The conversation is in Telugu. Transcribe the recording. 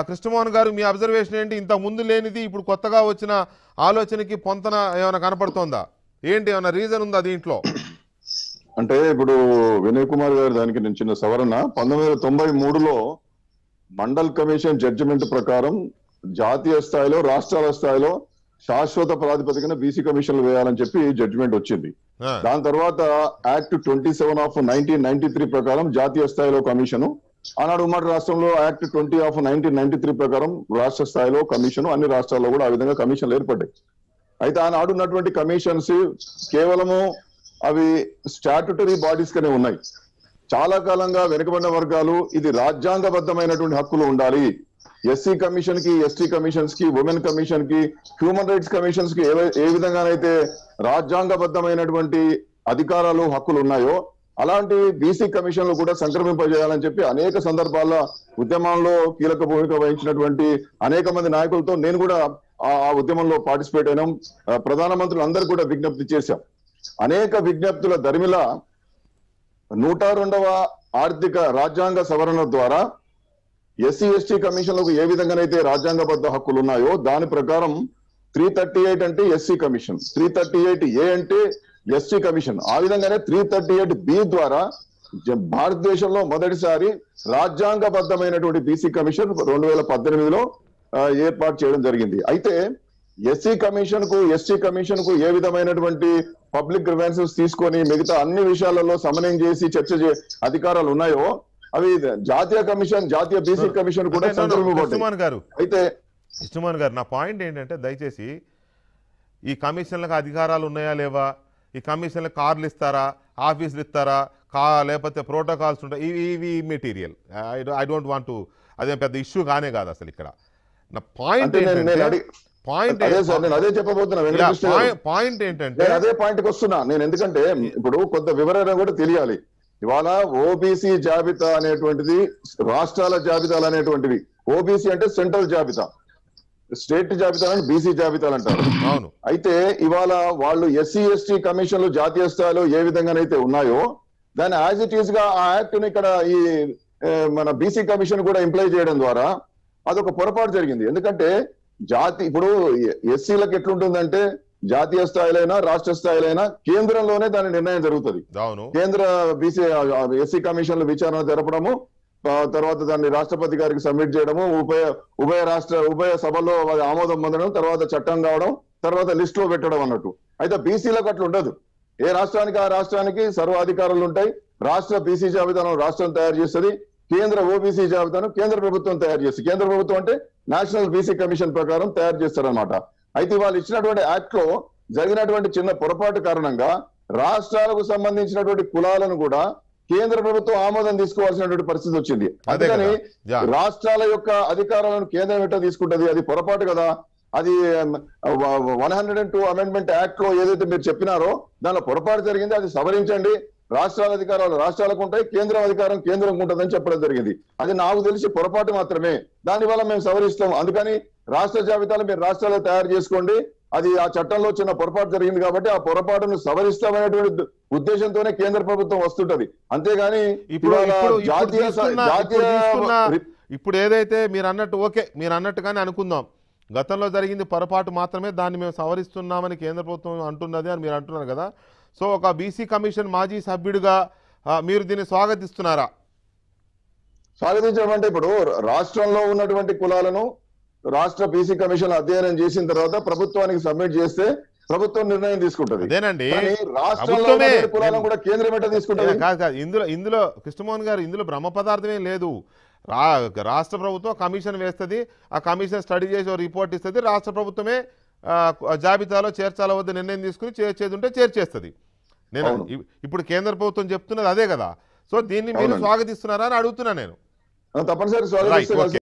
కృష్ణమోహన్ గారు మీ అబ్జర్వేషన్ ఏంటి ఇంత ముందు లేనిది ఇప్పుడు కొత్తగా వచ్చిన ఆలోచనకి పొంతన ఏమైనా కనపడుతోందా ఏంటి ఏమైనా రీజన్ ఉందా దీంట్లో అంటే ఇప్పుడు వినయ్ కుమార్ గారి దానికి నేను చిన్న సవరణ పంతొమ్మిది వందల తొంభై మూడులో మండల్ కమిషన్ జడ్జిమెంట్ ప్రకారం జాతీయ స్థాయిలో రాష్ట్రాల స్థాయిలో శాశ్వత ప్రాతిపదికన బీసీ కమిషన్లు వేయాలని చెప్పి జడ్జిమెంట్ వచ్చింది ఆ, దాని తర్వాత act twenty seven of nineteen ninety three ప్రకారం జాతీయ స్థాయిలో కమిషను ఆనాడు ఉమ్మడి రాష్ట్రంలో act twenty of nineteen ninety three ప్రకారం రాష్ట్ర స్థాయిలో కమిషన్ అన్ని రాష్ట్రాల్లో కూడా ఆ విధంగా కమిషన్లు ఏర్పడ్డాయి అయితే ఆనాడు ఉన్నటువంటి కమిషన్స్ కేవలము అవి స్టాట్యుటరీ బాడీస్ గానే ఉన్నాయి చాలా కాలంగా వెనుకబడిన వర్గాలు ఇది రాజ్యాంగబద్ధమైనటువంటి హక్కులు ఉండాలి ఎస్సీ కమిషన్ కి ఎస్టీ కమిషన్స్ కి ఉమెన్ కమిషన్ కి హ్యూమన్ రైట్స్ కమిషన్స్ కి ఏ- ఏ విధంగానైతే రాజ్యాంగబద్ధమైనటువంటి అధికారాలు హక్కులు ఉన్నాయో అలాంటి బీసీ కమిషన్లు కూడా సంక్రమింపజేయాలని చెప్పి అనేక సందర్భాల్లో ఉద్యమంలో కీలక భూమిక వహించినటువంటి అనేక మంది నాయకులతో నేను కూడా ఆ ఆ ఉద్యమంలో పార్టిసిపేట్ అయినాం ఆ, ప్రధానమంత్రులు అందరూ కూడా విజ్ఞప్తి చేశాం అనేక విజ్ఞప్తుల దరిమిల నూట రెండవ ఆర్థిక రాజ్యాంగ సవరణ ద్వారా ఎస్సీ ఎస్టీ కమిషన్లకు ఏ విధంగానైతే రాజ్యాంగబద్ధ హక్కులు ఉన్నాయో దాని ప్రకారం త్రీ థర్టీ ఎయిట్ అంటే SC commission three thirty eight A అంటే ఎస్టీ కమిషన్ ఆ విధంగానే త్రీ థర్టీ ఎయిట్ బి ద్వారా జ- భారతదేశంలో మొదటిసారి రాజ్యాంగబద్ధమైనటువంటి బీసీ కమిషన్ రెండు వేల పద్దెనిమిదిలో ఆ, ఏర్పాటు చేయడం జరిగింది అయితే ఎస్సీ కమిషన్ కు ఎస్టీ కమిషన్ కు ఏ విధమైనటువంటి పబ్లిక్ గ్రివెన్సెస్ తీసుకొని మిగతా అన్ని విషయాలలో సమన్వయం చేసి చర్చ చే అధికారాలు ఉన్నాయో అవి జాతీయ కమిషన్ జాతీయ బీసీ కమిషన్ కూడా అంటే no, no, సందర్భపడ్డాయి కృష్ణమోహన్ గారు అయితే కృష్ణమోహన్ గారు నా పాయింట్ ఏంటంటే దయచేసి ఈ కమిషన్లకు అధికారాలు ఉన్నాయా లేవా ఈ కమిషన్లకు కార్లు ఇస్తారా ఆఫీసులు ఇస్తారా కా లేకపోతే ప్రోటోకాల్స్ ఉంటాయి ఇవి ఇవి material I don't want to అదేం పెద్ద ఇష్యూ కానే కాదు అసలు ఇక్కడ నా పాయింట్ అంటే నేను- నేను ఏంటంటే అడిగి- పాయింట్ అదే సార్ నేను అదే చెప్పబోతున్నా వెంకటకృష్ణ గారు. పాయింట్ ఏంటంటే నేను అదే పాయింట్ కి వస్తున్నా నేను ఎందుకంటే ఇప్పుడు కొంత వివరణ కూడా తెలియాలి ఇవాళ ఓబీసీ జాబితా అనేటువంటిది రాష్ట్రాల జాబితాలు అనేటువంటివి ఓబీసీ అంటే సెంట్రల్ జాబితా స్టేట్ జాబితాలను బీసీ జాబితాలు అంటారు అవును అయితే ఇవాళ వాళ్ళు ఎస్సీ ఎస్టీ కమిషన్లు జాతీయ స్థాయిలో ఏ విధంగానైతే ఉన్నాయో దాన్ని యాజ్ ఇట్ ఈస్ గా ఆ యాక్ట్ ని ఇక్కడ ఈ ఏ, మన బీసీ కమిషన్ కూడా ఇంప్లై చేయడం ద్వారా అదొక పొరపాటు జరిగింది ఎందుకంటే జాతి ఇప్పుడు ఎస్సీలకు ఎట్లుంటుందంటే జాతీయ స్థాయిలైనా రాష్ట్ర స్థాయిలైనా కేంద్రంలోనే దాని నిర్ణయం జరుగుతుంది అవును కేంద్ర బీసీ ఎస్సీ కమిషన్ల విచారణ జరపడము ఆ తర్వాత దాన్ని రాష్ట్రపతి గారికి సబ్మిట్ చేయడము ఉభయ ఉభయ రాష్ట్ర ఉభయ సభలో అది ఆమోదం పొందడం తర్వాత చట్టం కావడం తర్వాత లిస్ట్ లో పెట్టడం అన్నట్టు అయితే బీసీలకు అట్లా ఉండదు ఏ రాష్ట్రానికి ఆ రాష్ట్రానికి సర్వాధికారాలు ఉంటాయి రాష్ట్ర బీసీ జాబితాను రాష్ట్రం తయారు చేస్తుంది కేంద్ర ఓబీసీ జాబితాను కేంద్ర ప్రభుత్వం తయారు చేస్తుంది కేంద్ర ప్రభుత్వం అంటే నేషనల్ బీసీ కమిషన్ ప్రకారం తయారు చేస్తారన్నమాట అయితే వాళ్ళు ఇచ్చినటువంటి యాక్ట్ లో జరిగినటువంటి చిన్న పొరపాటు కారణంగా రాష్ట్రాలకు సంబంధించినటువంటి కులాలను కూడా కేంద్ర ప్రభుత్వం ఆమోదం తీసుకోవాల్సినటువంటి పరిస్థితి వచ్చింది అదే అందుకని కదా. యా. రాష్ట్రాల యొక్క అధికారాలను కేంద్రం ఎట్లా తీసుకుంటది అది పొరపాటు కదా అది one hundred and two amendment act లో ఏదైతే మీరు చెప్పినారో దానిలో పొరపాటు జరిగింది అది సవరించండి రాష్ట్రాల అధికారాలు రాష్ట్రాలకు ఉంటాయి కేంద్రం అధికారం కేంద్రం ఉంటుందని చెప్పడం జరిగింది అది నాకు తెలిసి పొరపాటు మాత్రమే దాని వల్ల మేము సవరిస్తాం అందుకని రాష్ట్ర జాబితాలు మీరు రాష్ట్రాల్లో తయారు చేసుకోండి అది ఆ చట్టంలో చిన్న పొరపాటు జరిగింది కాబట్టి ఆ పొరపాటును సవరిస్తామనేటువంటి ఉద్దేశంతోనే కేంద్ర ప్రభుత్వం వస్తుంటది అంతేగాని ఇప్పుడు ఇవాళ ఇప్పుడు ఇప్పుడు జాతీయ తీసుకున్న- జాతీయ ఇప్పుడు తీసుకున్న- రి- ఇప్పుడు ఏదైతే మీరు అన్నట్టు ఓకే మీరు అన్నట్టుగానే అనుకుందాం గతంలో జరిగింది పొరపాటు మాత్రమే దాన్ని మేము సవరిస్తున్నామని కేంద్ర ప్రభుత్వం అంటున్నది అని మీరు అంటున్నారు కదా సో ఒక బీసీ కమిషన్ మాజీ సభ్యుడిగా ఆ, మీరు దీన్ని స్వాగతిస్తున్నారా స్వాగతించడం అంటే ఇప్పుడు రాష్ట్రంలో ఉన్నటువంటి కులాలను రాష్ట్ర బీసీ కమిషన్ అధ్యయనం చేసిన తర్వాత ప్రభుత్వానికి సబ్మిట్ చేస్తే ప్రభుత్వం నిర్ణయం తీసుకుంటది అదేనండి కానీ రాష్ట్రంలో ప్రభుత్వమే ఉన్నటువంటి కులాలను కూడా కేంద్రం ఎట్లా తీసుకుంటది ఏ, కాదు కాదు ఇందులో ఇందులో కృష్ణమోహన్ గారు ఇందులో బ్రహ్మ పదార్థం ఏం లేదు రా రాష్ట్ర ప్రభుత్వం కమిషన్ వేస్తుంది ఆ కమిషన్ స్టడీ చేసి ఓ రిపోర్ట్ ఇస్తుంది రాష్ట్ర ప్రభుత్వమే ఆ, జాబితాలో చేర్చాల వద్ద నిర్ణయం తీసుకుని చేర్చేది ఉంటే చేర్చేస్తుంది నేను అవును. ఇప్- ఇప్పుడు కేంద్ర ప్రభుత్వం చెప్తున్నది అదే కదా సో దీన్ని మీరు అవునండి. స్వాగతిస్తున్నారా అని అడుగుతున్నా నేను తప్పనిసరి రైట్ స్వాగతిస్తే ఓకే